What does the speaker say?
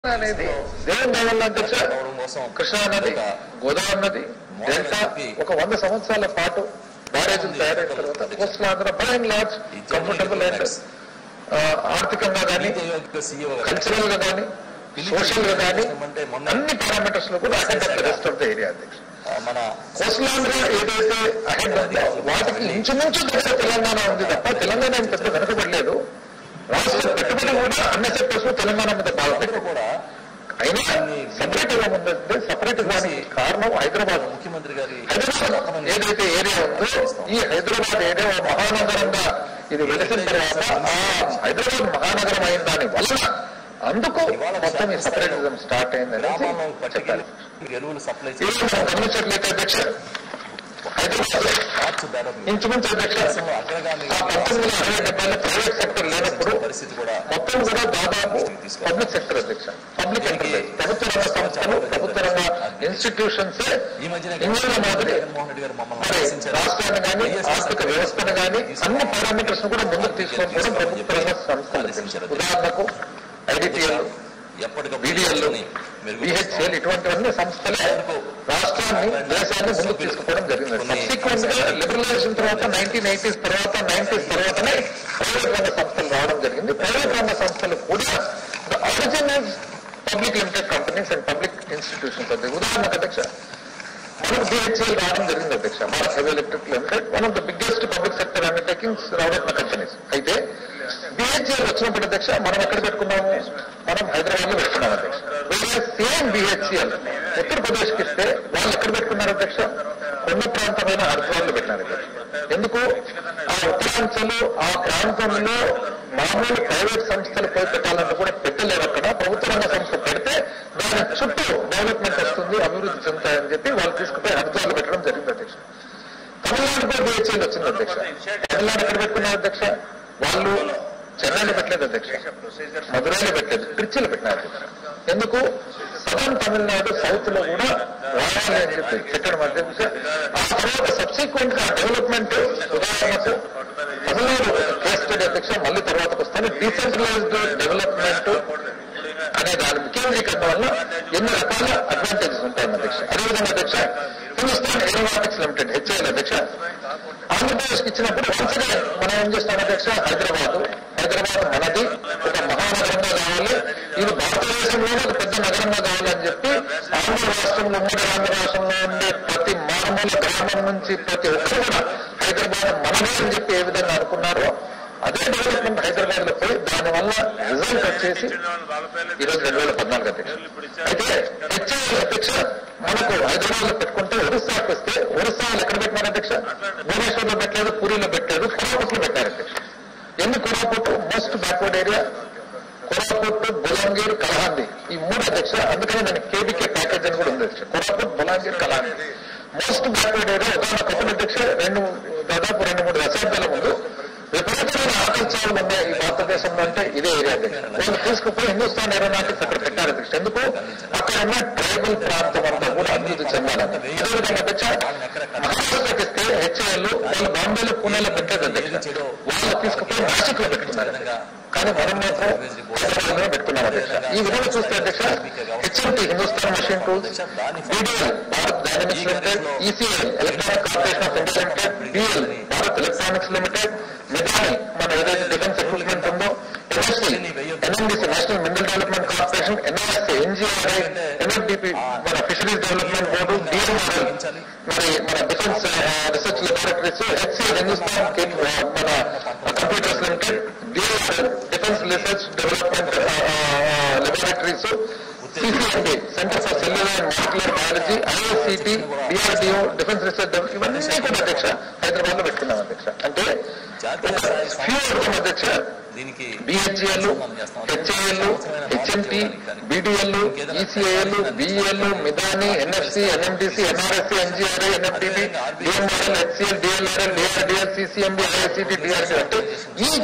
అనేది దేవుని దయవల్ల అధ్యక్ష గౌరవం కోసం కృష్ణా నది గోదావరి నది డెల్టా ఒక వంద సంవత్సరాల పాటు బ్యారేజీలు తయారైన తర్వాత coastal Andhra by and large comfortable and ఆర్థికంగా కానీ కల్చరల్ గా కానీ సోషల్ గా కానీ అన్ని పారామీటర్స్ లో కూడా ahead of the rest of the area అధ్యక్ష మన కోస్టల్ ఆంధ్ర ఏదైతే అహెడ్ ఉందో వాటికి ఇంచుమించు దగ్గర తెలంగాణ ఉంది తప్ప తెలంగాణ ఏం పెద్ద వెనకబడలేదు రాష్ట్ర పెట్టుబడి కూడా అన్ని సెక్టర్స్ లో తెలంగాణ మీద బాగా పెట్టింది. కూడా అయినా సపరేట్ గా ఉందంటే సపరేట్ దానికి కారణం హైదరాబాద్ ముఖ్యమంత్రి గారి హైదరాబాద్ ఏదైతే ఏరియా ఉందో ఈ హైదరాబాద్ ఏరియా ఒక మహానగరంగా ఇది వెలిసిన తర్వాత ఆ హైదరాబాద్ మహానగరం అయిన దాని వల్ల అందుకు మొత్తం ఈ సపరేటిజం స్టార్ట్ అయిందని గ్రామాల్లో చెప్పాలి పట్టుకెళ్ళి ఎరువులు సప్లై ఇది చేసి మనం గమనించట్లయితే అధ్యక్ష హైదరాబాద్ మార్చు ధర ఇంచుమించు అధ్యక్ష దేశంలో అగ్రగామి ఆ పంతొమ్మిది వందల అరవై డెబ్బైలో ప్రైవేట్ సెక్టర్ లేనప్పుడు పరిస్థితి కూడా మొత్తం కూడా దాదాపు పబ్లిక్ సెక్టర్ అధ్యక్ష పబ్లిక్ ఎంటర్ప్రైజ్ ప్రభుత్వ రంగ సంస్థలు ప్రభుత్వ రంగ ఇన్స్టిట్యూషన్స్ ఈ మధ్యన ఇండియా మాదిరి జగన్మోహన్ రెడ్డి గారు మమ్మల్ని మరి ఆదేశించారు. రాష్ట్రాన్ని కానీ ఆర్థిక వ్యవస్థను కానీ అన్ని పారామీటర్స్ కూడా ముందుకు తీసుకొని కూడా ప్రభుత్వ రంగ సంస్థలు ఆదేశించారు. ఉదాహరణకు ఐడిపిఎల్ ఎప్పటికప్పుడు బీడీఎల్ బిహెచ్ఎల్ ఇటువంటివన్నీ సంస్థలే రాష్ట్రాన్ని దేశాన్ని ముందుకు తీసుకుపోవడం జరిగింది సబ్సిక్వెంట్ గా లిబరలైజేషన్ తర్వాత నైన్టీన్ ఎయిటీస్ తర్వాత నైన్టీస్ తర్వాతనే ప్రైవేట్ రంగ సంస్థలు రావడం జరిగింది ప్రైవేట్ రంగ సంస్థలు కూడా origin public limited companies and public institutions అది ఉదాహరణకు అధ్యక్ష మనకు బిహెచ్ఎల్ రావడం జరిగింది అధ్యక్ష Bharat heavy electric limited one of the biggest public sector undertakings రావడం కంపెనీస్ అయితే బిహెచ్ఎల్ వచ్చినప్పుడు అధ్యక్ష మనం ఎక్కడ పెట్టుకున్నాము మనం హైదరాబాద్ లో పెట్టుకున్నాం అధ్యక్ష సేమ్ బిహెచ్ఎల్ ఉత్తరప్రదేశ్ కి ఇస్తే వాళ్ళు ఎక్కడ పెట్టుకున్నారు అధ్యక్ష కొండ ప్రాంతమైన హరిద్వార్లో పెట్టినారు అధ్యక్ష ఎందుకు ఆ ఉత్తరాంచలు ఆ ప్రాంతంలో మామూలు ప్రైవేట్ సంస్థలు పోయి పెట్టాలంటే కూడా పెట్టలేరు అక్కడ ప్రభుత్వ రంగ సంస్థ పెడితే దాని చుట్టూ డెవలప్మెంట్ వస్తుంది అభివృద్ధి చెందుతాయని చెప్పి వాళ్ళు తీసుకుపోయి హరిద్వార్లో పెట్టడం జరిగింది అధ్యక్ష తమిళనాడు కూడా బిహెచ్ఎల్ వచ్చింది అధ్యక్ష తమిళనాడు ఎక్కడ పెట్టుకున్నారు అధ్యక్ష వాళ్ళు చెన్నైలో పెట్టలేదు అధ్యక్ష మధురైలో పెట్టలేదు ట్రిచ్చిలో పెట్టినారు అధ్యక్ష ఎందుకు సదర్న్ తమిళనాడు సౌత్ లో కూడా రావాలి అని చెప్పి పెట్టడం అధ్యక్ష ఆ తర్వాత సబ్సిక్వెంట్ గా డెవలప్మెంట్ ఉదాహరణకు తమిళనాడు కేస్ స్టడీ అధ్యక్ష మళ్ళీ తర్వాతకు వస్తాను డీసెంట్రలైజ్డ్ డెవలప్మెంట్ అనే దాని వికేంద్రీకరణ వల్ల ఎన్ని రకాల అడ్వాంటేజెస్ ఉంటాయి అధ్యక్ష అదేవిధంగా అధ్యక్ష హిందుస్థాన్ ఏరోనాటిక్స్ లిమిటెడ్ హెచ్ఐఎల్ అధ్యక్ష ఆంధ్రప్రదేశ్ కి ఇచ్చినప్పుడు once again మనం ఏం చేస్తాం అధ్యక్ష హైదరాబాద్ హైదరాబాద్ మనది ఒక మహానగరంగా కావాలి ఇది భారతదేశంలోనే ఒక పెద్ద నగరంగా కావాలని చెప్పి ఆంధ్ర రాష్ట్రంలో ఉమ్మడి ఆంధ్ర రాష్ట్రంలో ఉండే ప్రతి మారుమూల గ్రామం నుంచి ప్రతి ఒక్కరు కూడా హైదరాబాద్ మనమే అని చెప్పి ఏ విధంగా అనుకున్నారో అదే డెవలప్మెంట్ హైదరాబాద్ లో పోయి దానివల్ల రిజల్ట్ వచ్చేసి ఈ రోజు రెండు వేల పద్నాలుగు అధ్యక్ష అయితే హెచ్ఐఎల్ అధ్యక్ష మనకు హైదరాబాద్ లో పెట్టుకుంటే ఒరిస్సాకి వస్తే ఒరిస్సా వాళ్ళు ఎక్కడ పెట్టినారు అధ్యక్ష భువనేశ్వర్ లో పెట్టలేదు పూరిలో పెట్టలేదు కోరాపుట్ లో పెట్టారు అధ్యక్ష ఎందుకు Koraput most backward area Koraput Bolangir Kalahandi ఈ మూడు అధ్యక్ష అందుకని దానికి కేబీకే ప్యాకేజ్ అని కూడా ఉంది అధ్యక్ష Koraput Bolangir Kalahandi most backward area ఉదాహరణ అధ్యక్ష రెండు దాదాపు రెండు మూడు దశాబ్దాల ముందు విపరీతమైన ఆకర్షణలు ఉన్నాయి ఈ భారతదేశంలో అంటే ఇదే ఏరియా అధ్యక్ష వాళ్ళు తీసుకుపోయి హిందుస్థాన్ ఏరోనాటిక్స్ అక్కడ పెట్టారు అధ్యక్ష ఎందుకు అక్కడ ఉన్న ట్రైబల్ ప్రాంతం అంతా కూడా అభివృద్ధి చెందాలని అదేవిధంగా అధ్యక్ష మహారాష్ట్రకి ఇస్తే హెచ్ఐఎల్ వాళ్ళు బాంబేలో పూణేలో పెట్టేది అధ్యక్ష వాళ్ళు తీసుకుపోయి నాసిక్ లో పెట్టుకున్నారు కానీ మనం మాత్రం హైదరాబాద్ లో పెట్టుకున్నాం అధ్యక్ష ఈ విధంగా చూస్తే అధ్యక్ష HMT Hindustan machine tools BDL Bharat dynamics limited ECL electronic corporation of India limited BL Bharat electronics limited Midhani మన ఏదైతే డిఫెన్స్ ఎక్విప్మెంట్ ఉందో NSC NMDC national mineral development corporation NRSC NGRI NFDP మన ఫిషరీస్ డెవలప్మెంట్ బోర్డు డిఎంఆర్ఎల్ మరి మన defence research laboratories HCL Hindustan కేప్- మన computers limited DSL defence research development laboratories CCMD centre for cellular and molecular biology ISCT DRDO defence research ఇవన్నీ కూడా అధ్యక్ష హైదరాబాద్ లో పెట్టుకున్నాం అధ్యక్ష అంటే జాతీయ స్థాయి ఫ్యూ అర్థం అధ్యక్ష దీనికి BHL HAL HMT BDL ECIL BEL Midhani NFC NMDC NRSC NGRI NFDB DMRL HCL DLRL DRDL CCMB ISCT DRD అంటే ఈ